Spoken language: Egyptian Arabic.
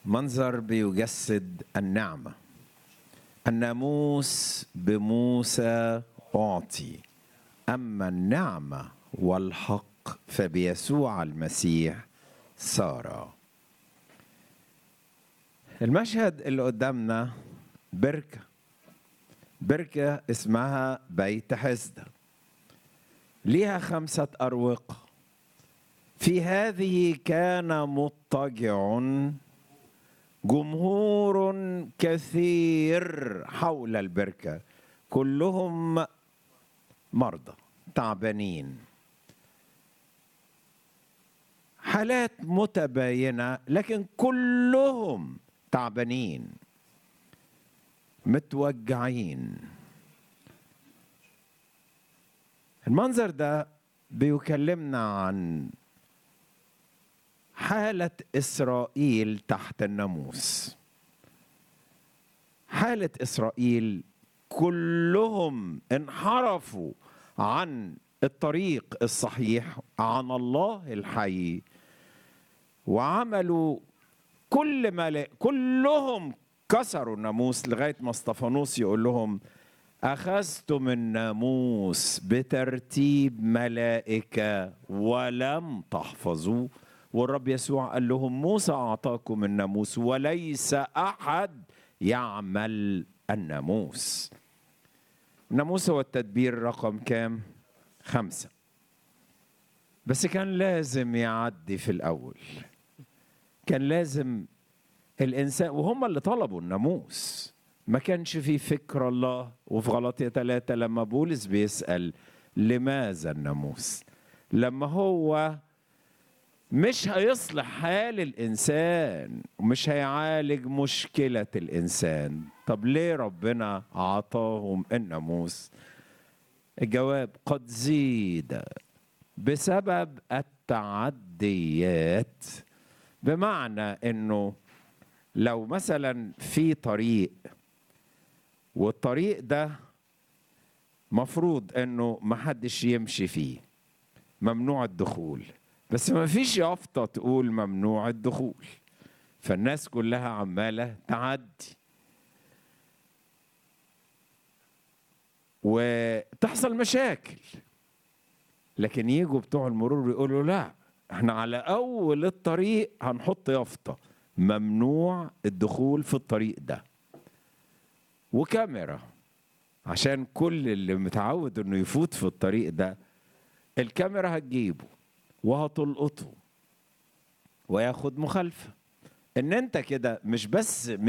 منظر بيجسد النعمة الناموس بموسى أعطي أما النعمة والحق فبيسوع المسيح صار المشهد اللي قدامنا بركة بركة اسمها بيت حسدة ليها خمسة أروقة في هذه كان مضطجع جمهور كثير حول البركة كلهم مرضى تعبانين حالات متباينة لكن كلهم تعبانين متوجعين المنظر ده بيكلمنا عن حالة إسرائيل تحت الناموس حالة إسرائيل كلهم انحرفوا عن الطريق الصحيح عن الله الحي وعملوا كل ما لا كلهم كسروا الناموس لغايه ما اسطفانوس يقول لهم اخذتم الناموس بترتيب ملائكه ولم تحفظوه والرب يسوع قال لهم موسى اعطاكم الناموس وليس احد يعمل الناموس الناموس هو التدبير رقم كام خمسة بس كان لازم يعدي في الأول كان لازم الإنسان وهم اللي طلبوا الناموس ما كانش في فكر الله وفي غلطية ثلاثة لما بولس بيسأل لماذا الناموس لما هو مش هيصلح حال الإنسان ومش هيعالج مشكلة الإنسان طب ليه ربنا عطاهم الناموس الجواب قد زيد بسبب التعديات بمعنى انه لو مثلا في طريق والطريق ده مفروض انه محدش يمشي فيه ممنوع الدخول بس ما فيش يافطه تقول ممنوع الدخول فالناس كلها عماله تعدي وتحصل مشاكل لكن يجوا بتوع المرور يقولوا لا احنا على اول الطريق هنحط يافطه ممنوع الدخول في الطريق ده وكاميرا عشان كل اللي متعود انه يفوت في الطريق ده الكاميرا هتجيبه وهتلقطه وياخد مخالفه ان انت كده مش بس